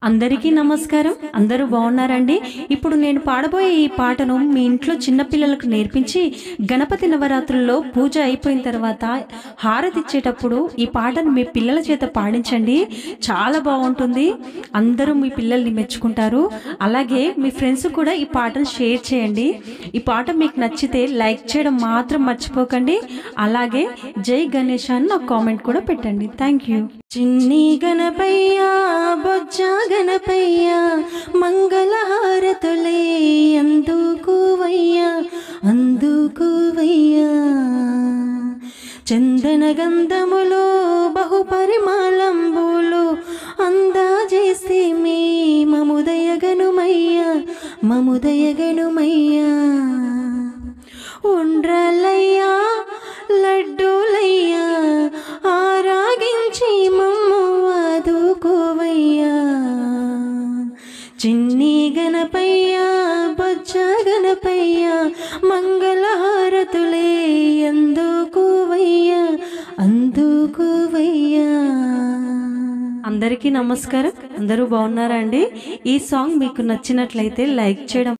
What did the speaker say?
అందరికీ నమస్కారం అందరూ బాగున్నారండి ఇప్పుడు నేను పాడబోయే ఈ పాటను మీ ఇంట్లో చిన్నపిల్లలకు నేర్పించి గణపతి నవరాత్రుల్లో పూజ అయిపోయిన తర్వాత హారతి ఇచ్చేటప్పుడు ఈ పాటను మీ పిల్లల చేత పాడించండి చాలా బాగుంటుంది అందరూ మీ పిల్లల్ని మెచ్చుకుంటారు అలాగే మీ ఫ్రెండ్స్ కూడా ఈ పాటను షేర్ చేయండి ఈ పాట మీకు నచ్చితే లైక్ చేయడం మాత్రం మర్చిపోకండి అలాగే జై గణేష్ అని నాకు కామెంట్ కూడా పెట్టండి థ్యాంక్ యూ చిన్ని గణపయ్య బొజ్జ గణపయ్య మంగళహారతులే అందుకువయ్యా అందుకువయ్యా చందన గంధములో బహుపరిమాళంబులు అందాజేసి మీ మముదయ గనుమయ్యా మముదయ గనుమయ్యా ఉండ్రలయ్యా లడ్డూలయ్యా ఆరాగించి మమ్ము ఆదుకోవయ్యా చిన్ని గణపయ్య బొజ్జ గణపయ్య మంగళహారతులే అందుకోవయ్యా అందుకోవయ్యా అందరికీ నమస్కారం అందరూ బాగున్నారా అండి ఈ సాంగ్ మీకు నచ్చినట్లయితే లైక్ చేయడం